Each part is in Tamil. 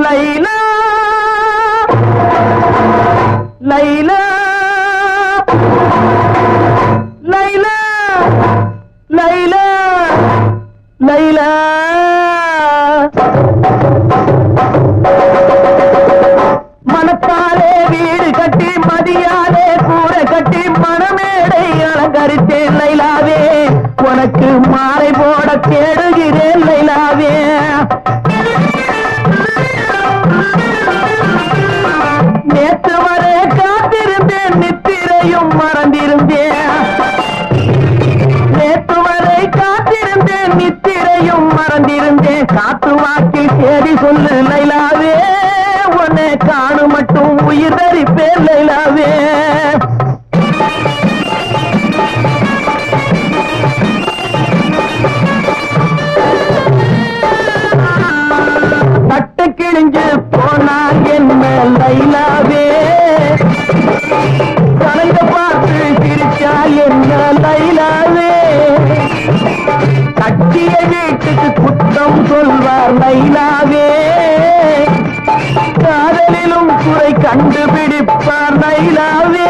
லைலா லைலா லைலா லைலா லைலா மனத்தாலே வீடு கட்டி மதியாலே கூரை கட்டி மணமேடை அலங்கரித்தேன் லைலாவே உனக்கு மாலை போட தேடுகிறேன் லைலாவே நேற்று வரை காத்திருந்தேன் நித்திரையும் மறந்திருந்தேன் நேற்று வரை காத்திருந்தேன் நித்திரையும் மறந்திருந்தேன் காத்து வாக்கில் சேதி சொல்லு லைலாவே உன்னை காணு மட்டும் உயிர் தரிப்பேன் லைலாவே தட்டு கிழிஞ்சு போனால் என்ன லைலாவே கலங்க பார்த்து சிரிச்சால் என்ன லைலாவே கட்டிய வீட்டுக்கு குத்தம் சொல்வார் லைலாவே காதலிலும் குறை கண்டுபிடிப்பார் லைலாவே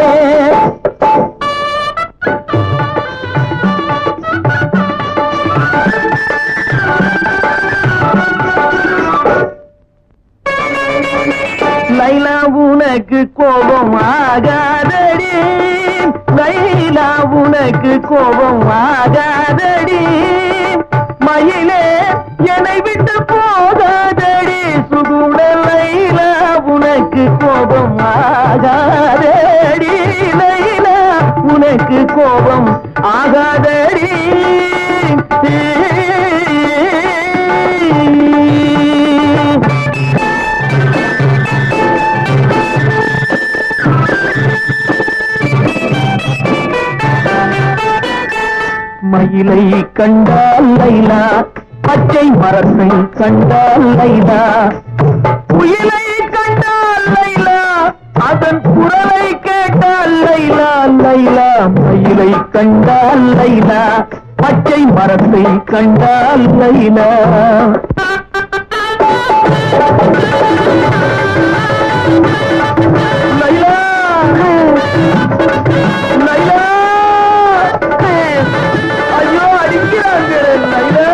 லைலா உனக்கு கோபம் ஆகாதடி லைலா உனக்கு கோபம் ஆகாதடி மயிலே என்னை விட்டு போகாதடி சுகுண லைலா உனக்கு கோபம் ஆகாதடி லைலா உனக்கு கோபம் ஆகாதடி மயிலை கண்டால் லைலா பச்சை மரத்தை கண்டால் லைலா புயலை கண்டால் லைலா அதன் குரலை கேட்டால் லைலா லைலா மயிலை கண்டால் லைலா பச்சை மரத்தை கண்டால் லைலா லைலா லைலா ஐயோ அடிக்கிறாங்க லைலா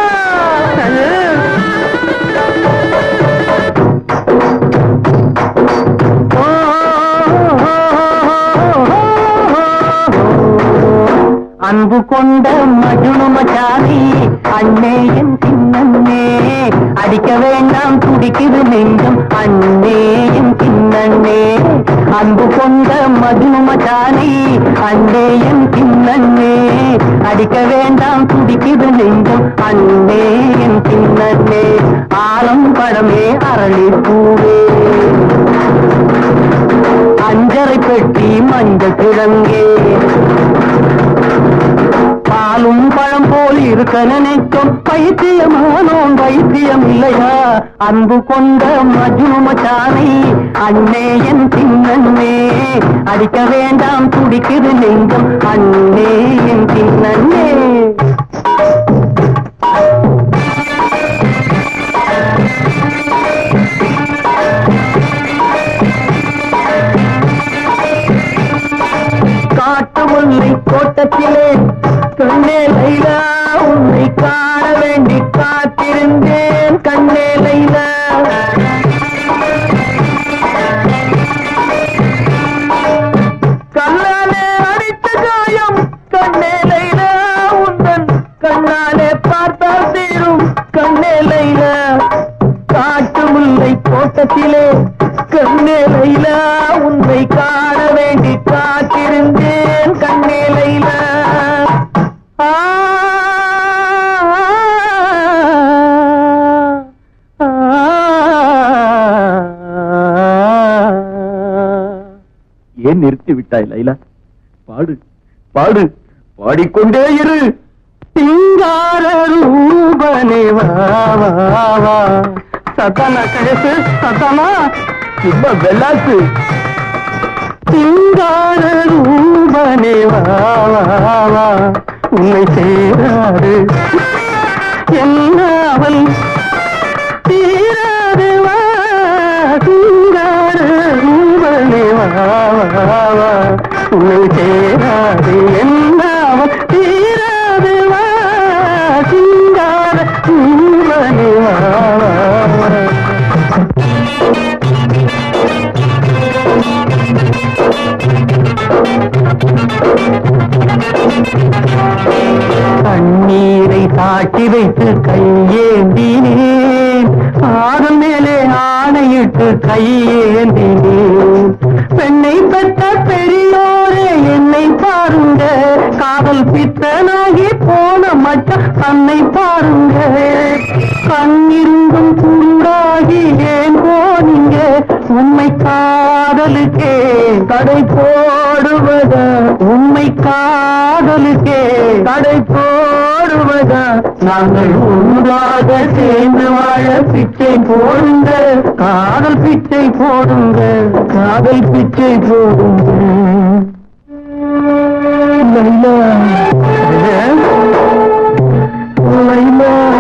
அன்பு கொண்ட மஜுனு மச்சாரி அண்ணே என் சின்னண்ணே அடிக்க வேண்டாம் துடிக்குது நெஞ்சம் அண்ணே என் சின்னண்ணே அன்பு கொண்ட மஜுனு மச்சாரி அண்ணே என் சின்னண்ணே அடிக்க வேண்டாம் துடிக்குது நெஞ்சம் அண்ணே என் சின்னண்ணே ஆலம் பழமே அரளி பூவே அஞ்சரை பெட்டி மஞ்சள் கிழங்கே பாலும் பழம் போல் இருக்க நினைக்கும் பைத்தியமானோம் வைத்தியம் இல்லையா அன்பு கொண்ட மஜுமச்சானை அண்ணே என் சின்னண்ணே அடிக்க வேண்டாம் துடிக்குது நெஞ்சம் அண்ணே என் சின்னண்ணே காட்டு முல்லை தோட்டத்திலே கண்ணே லைலா உன்னை காண வேண்டி காத்திருந்தேன் கண்ணே லைலா கண்ணாலே அடித்த காயம் கண்ணே லைலா உந்தன் கண்ணாலே பார்த்தால் தீரும் கண்ணே லைலா காட்டு முல்லை தோட்டத்திலே கண்ணே லைலா உன்னை காண வேண்டி காத்திருந்தேன் கண்ணே லைலா ஆ, ஆ, ஏன் நிறுத்தி விட்டாய் லைலா பாடு பாடு பாடிக்கொண்டே இரு சிங்கார ரூபனே வா வா வா சத்தானா கேசு சத்தானா சும்மா வெள்ளாசு சிங்கார ரூபனே வா வா வா உன்னை சேராது என்ன அவள் தீராத தீராது வா சிங்கார ரூபனே வா வா வா உன்னை சேராது என்னாவ தீராது வா சிங்கார ரூபனே வா வா வா கண்ணீரை சாட்சி வைத்து கையேந்தினேன் காதல் மேலே ஆணையிட்டு கையேந்தினேன் பெண்ணை பெற்ற பெரியோரே என்னை பாருங்க காதல் பித்தனாகி போன மச்சம் தன்னை பாருங்க கண்ணிருந்தும் குருடாகி ஏன் போனீங்க உண்மை காதலுக்கே தடை போடுவதா உண்மை காதலுக்கே தடை போடுவதா நாங்கள் ஒன்றாக சேர்ந்து வாழ பிச்சை போடுங்க காதல் பிச்சை போடுங்க காதல் பிச்சை போடுங்க லைலா லைலா